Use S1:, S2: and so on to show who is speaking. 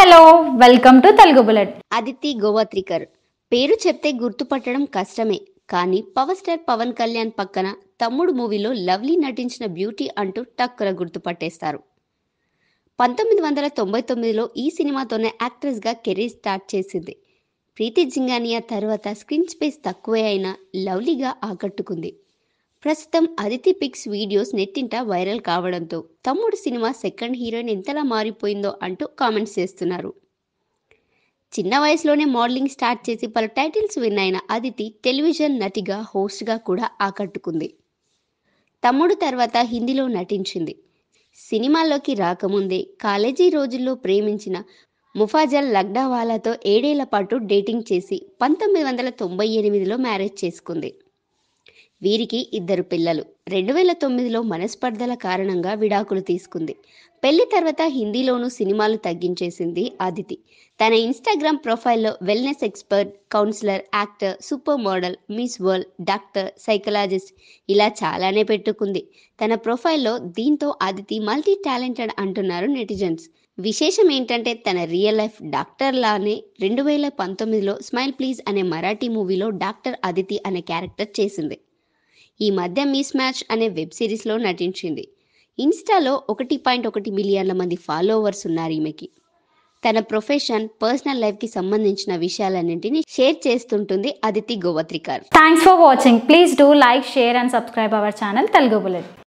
S1: hello welcome to Telugu bullet
S2: Aditi Gowitrikar పేరు చెప్తే గుర్తుపట్టడం కష్టమే కానీ పవర్ స్టార్ పవన్ కళ్యాణ్ పక్కన తమ్ముడు మూవీలో లవ్లీ నటించిన బ్యూటీ అంటూ టక్కున గుర్తుపట్టేస్తారు పంతొమ్మిది వందల తొంభై తొమ్మిదిలో ఈ సినిమాతోనే యాక్ట్రెస్గా కెరీర్ స్టార్ట్ చేసింది ప్రీతి జింగానియా తర్వాత స్క్రీన్ స్పేస్ తక్కువే అయినా లవ్లీగా ఆకట్టుకుంది ప్రస్తుతం అదితి పిక్స్ వీడియోస్ నెట్టింట వైరల్ కావడంతో తమ్ముడు సినిమా సెకండ్ హీరోయిన్ ఎంతలా మారిపోయిందో అంటూ కామెంట్స్ చేస్తున్నారు చిన్న వయసులోనే మోడలింగ్ స్టార్ట్ చేసి పలు టైటిల్స్ విన్ అయిన అదితి టెలివిజన్ నటిగా హోస్ట్గా కూడా ఆకట్టుకుంది తమ్ముడు తర్వాత హిందీలో నటించింది సినిమాల్లోకి రాకముందే కాలేజీ రోజుల్లో ప్రేమించిన ముఫాజల్ లగ్డావాలాతో ఏడేళ్ల పాటు డేటింగ్ చేసి పంతొమ్మిది వందల తొంభై ఎనిమిదిలో మ్యారేజ్ చేసుకుంది వీరికి ఇద్దరు పిల్లలు రెండు వేల తొమ్మిదిలో మనస్పర్ధల కారణంగా విడాకులు తీసుకుంది పెళ్లి తర్వాత హిందీలోనూ సినిమాలు తగ్గించేసింది ఆదితి తన ఇన్స్టాగ్రామ్ ప్రొఫైల్లో wellness expert counsellor actor super model Miss World doctor psychologist ఇలా చాలానే పెట్టుకుంది తన ప్రొఫైల్లో దీంతో అదితి మల్టీ టాలెంటెడ్ అంటున్నారు నెటిజన్స్ విశేషం ఏంటంటే తన రియల్ లైఫ్ డాక్టర్ లానే రెండు వేల పంతొమ్మిదిలో స్మైల్ ప్లీజ్ అనే మరాఠీ మూవీలో డాక్టర్ అదితి అనే క్యారెక్టర్ చేసింది ఈ మధ్య మిస్ మ్యాచ్ అనే వెబ్ సిరీస్లో నటించింది ఇన్స్టాలో ఒకటి పాయింట్ ఒకటి మిలియన్ల మంది ఫాలోవర్స్ ఉన్నారు ఈమెకి తన ప్రొఫెషన్ పర్సనల్ లైఫ్కి సంబంధించిన విషయాలన్నింటినీ షేర్ చేస్తుంటుంది Aditi Gowitrikar
S1: thanks for watching please do like share and subscribe our channel Telugu bullet